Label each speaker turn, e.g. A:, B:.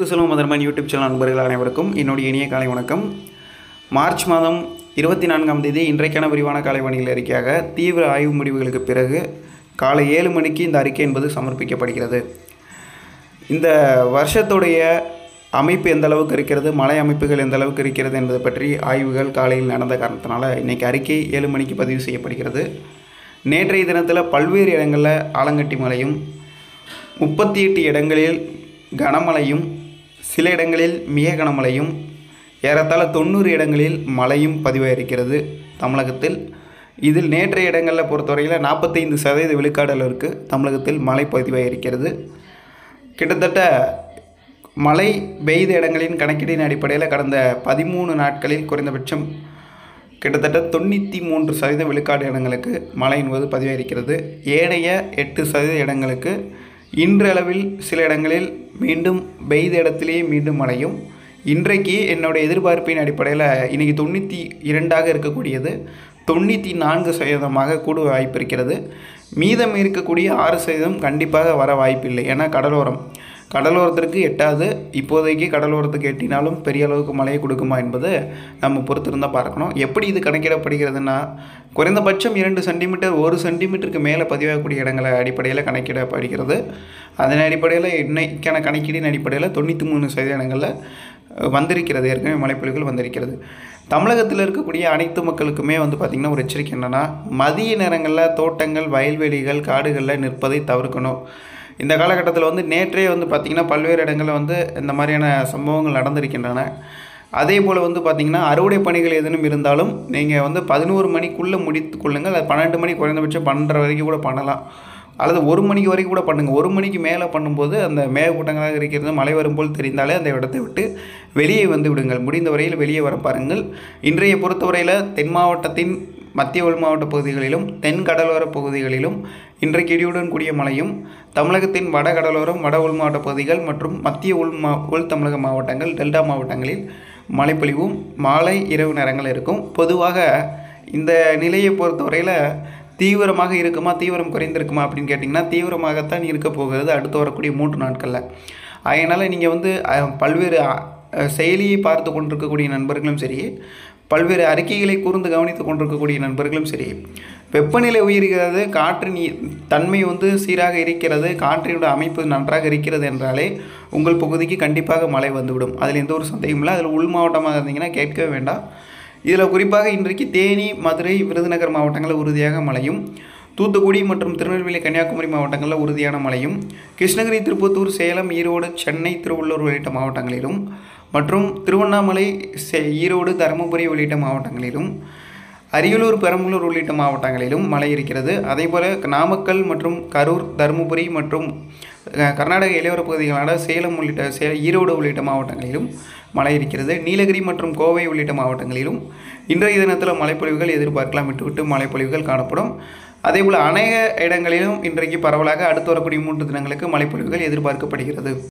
A: செல்வம் மதர்மன் YouTube channel நண்பர்கள் அனைவருக்கும் என்னுடைய இனிய காலை வணக்கம் மார்ச் மாதம் இருபத்தி நான்காம் தேதி இன்றைக்கான விரிவான காலை வானிலை அறிக்கையாக தீவிர ஆய்வு முடிவுகளுக்கு பிறகு காலை ஏழு மணிக்கு இந்த அறிக்கை என்பது சமர்ப்பிக்கப்படுகிறது இந்த வருஷத்துடைய அமைப்பு எந்த அளவுக்கு இருக்கிறது மழை அமைப்புகள் எந்த அளவுக்கு இருக்கிறது என்பதை பற்றி ஆய்வுகள் காலையில் நடந்த காரணத்தினால இன்றைக்கி அறிக்கை ஏழு மணிக்கு பதிவு செய்யப்படுகிறது நேற்றைய தினத்தில் பல்வேறு இடங்களில் ஆலங்கட்டி மழையும் முப்பத்தி எட்டு இடங்களில் கனமழையும் சில இடங்களில் மிக கனமழையும் ஏறத்தாழ தொண்ணூறு இடங்களில் மழையும் பதிவாயிருக்கிறது தமிழகத்தில் இதில் நேற்றைய இடங்களில் பொறுத்தவரையில் நாற்பத்தைந்து சதவீத விழுக்காடு அளவிற்கு தமிழகத்தில் மழை பதிவாயிருக்கிறது கிட்டத்தட்ட மழை பெய்த இடங்களின் கணக்கீட்டின் அடிப்படையில் கடந்த பதிமூணு நாட்களில் குறைந்தபட்சம் கிட்டத்தட்ட தொண்ணூற்றி மூன்று சதவீத விழுக்காடு இடங்களுக்கு மழை என்பது பதிவாயிருக்கிறது ஏனைய எட்டு சதவீத இடங்களுக்கு இன்றளவில் சில இடங்களில் மீண்டும் பெய்த இடத்திலேயே மீண்டும் மழையும் இன்றைக்கு என்னுடைய எதிர்பார்ப்பின் அடிப்படையில் இன்றைக்கி தொண்ணூற்றி இரண்டாக இருக்கக்கூடியது தொண்ணூற்றி நான்கு சதவீதமாக கூட வாய்ப்பு இருக்கிறது மீதம் இருக்கக்கூடிய ஆறு சதவீதம் கண்டிப்பாக வர வாய்ப்பில்லை ஏன்னா கடலோரம் கடலோரத்திற்கு எட்டாது இப்போதைக்கு கடலோரத்துக்கு எட்டினாலும் பெரிய அளவுக்கு மழையை கொடுக்குமா என்பது நம்ம பொறுத்திருந்தால் பார்க்கணும் எப்படி இது கணக்கிடப்படுகிறதுனா குறைந்தபட்சம் இரண்டு சென்டிமீட்டர் ஒரு சென்டிமீட்டருக்கு மேலே பதிவாகக்கூடிய இடங்களை அடிப்படையில் கணக்கிடப்படுகிறது அதன் அடிப்படையில் இன்னைக்கான கணக்கீடின் அடிப்படையில் தொண்ணூற்றி மூணு சதவீத இடங்களில் வந்திருக்கிறது ஏற்கனவே மழைப்பொழிவுகள் வந்திருக்கிறது தமிழகத்தில் இருக்கக்கூடிய அனைத்து மக்களுக்குமே வந்து பார்த்திங்கன்னா ஒரு எச்சரிக்கை என்னென்னா மதிய நேரங்களில் தோட்டங்கள் வயல்வெளிகள் காடுகளில் நிற்பதை தவிர்க்கணும் இந்த காலகட்டத்தில் வந்து நேற்றே வந்து பார்த்திங்கன்னா பல்வேறு இடங்களில் வந்து இந்த மாதிரியான சம்பவங்கள் நடந்திருக்கின்றன அதே போல் வந்து பார்த்திங்கன்னா அறுவடை பணிகள் எதுவும் இருந்தாலும் நீங்கள் வந்து பதினோரு மணிக்குள்ளே முடித்து கொள்ளுங்கள் அது பன்னெண்டு மணி குறைந்தபட்சம் பன்னெண்டரை வரைக்கும் கூட பண்ணலாம் அல்லது ஒரு மணிக்கு வரைக்கும் கூட பண்ணுங்கள் ஒரு மணிக்கு மேலே பண்ணும்போது அந்த மேகக்கூட்டங்களாக இருக்கிறது மழை வரும் போல் தெரிந்தாலே அந்த இடத்தை விட்டு வெளியே வந்து விடுங்கள் முடிந்த வரையில் வெளியே வர பாருங்கள் இன்றைய பொறுத்தவரையில் தென் மாவட்டத்தின் மத்திய உள் மாவட்ட பகுதிகளிலும் தென் கடலோர பகுதிகளிலும் இன்றைக்கு இடியுடன் கூடிய மழையும் தமிழகத்தின் வட கடலோரம் வட உள் மாவட்ட பகுதிகள் மற்றும் மத்திய உள் மா உள் தமிழக மாவட்டங்கள் டெல்டா மாவட்டங்களில் மழைப்பொழிவும் மாலை இரவு நேரங்கள் இருக்கும் பொதுவாக இந்த நிலையை பொறுத்தவரையில் தீவிரமாக இருக்குமா தீவிரம் குறைந்திருக்குமா அப்படின்னு கேட்டிங்கன்னா தீவிரமாகத்தான் இருக்க போகிறது அடுத்து வரக்கூடிய மூன்று நாட்களில் அதனால் நீங்கள் வந்து அஹ், பல்வேறு அஹ், செயலியை பார்த்து கொண்டிருக்கக்கூடிய நண்பர்களும் சரி பல்வேறு அறிக்கைகளை கூர்ந்து கவனித்து கொண்டிருக்கக்கூடிய நண்பர்களும் சரி வெப்பநிலை உயர்கிறது காற்றின் இ- தன்மை வந்து சீராக இருக்கிறது காற்றினோட அமைப்பு நன்றாக இருக்கிறது என்றாலே உங்கள் பகுதிக்கு கண்டிப்பாக மழை வந்துவிடும் அதில் எந்த ஒரு சந்தேகமும் இல்லை அதில் உள் மாவட்டமாக இருந்தீங்கன்னா கேட்கவே வேண்டாம் இதில் குறிப்பாக இன்றைக்கு தேனி மதுரை விருதுநகர் மாவட்டங்களில் உறுதியாக மழையும் தூத்துக்குடி மற்றும் திருநெல்வேலி கன்னியாகுமரி மாவட்டங்களில் உறுதியான மழையும் கிருஷ்ணகிரி திருப்பத்தூர் சேலம் ஈரோடு சென்னை திருவள்ளூர் உள்ளிட்ட மாவட்டங்களிலும் மற்றும் திருவண்ணாமலை சே- ஈரோடு தருமபுரி உள்ளிட்ட மாவட்டங்களிலும் அரியலூர் பெரம்பலூர் உள்ளிட்ட மாவட்டங்களிலும் மழை இருக்கிறது அதேபோல் நாமக்கல் மற்றும் கரூர் தருமபுரி மற்றும் அஹ், கர்நாடக இளையோர பகுதிகளான சேலம் உள்ளிட்ட சே ஈரோடு உள்ளிட்ட மாவட்டங்களிலும் மழை இருக்கிறது நீலகிரி மற்றும் கோவை உள்ளிட்ட மாவட்டங்களிலும் இன்றைய தினத்தில் மழைப்பொழிவுகள் எதிர்பார்க்கலாம் விட்டு விட்டு மழைப்பொழிவுகள் காணப்படும் அதேபோல் அநேக இடங்களிலும் இன்றைக்கு பரவலாக அடுத்து வரக்கூடிய மூன்று தினங்களுக்கு மழைப்பொழிவுகள் எதிர்பார்க்கப்படுகிறது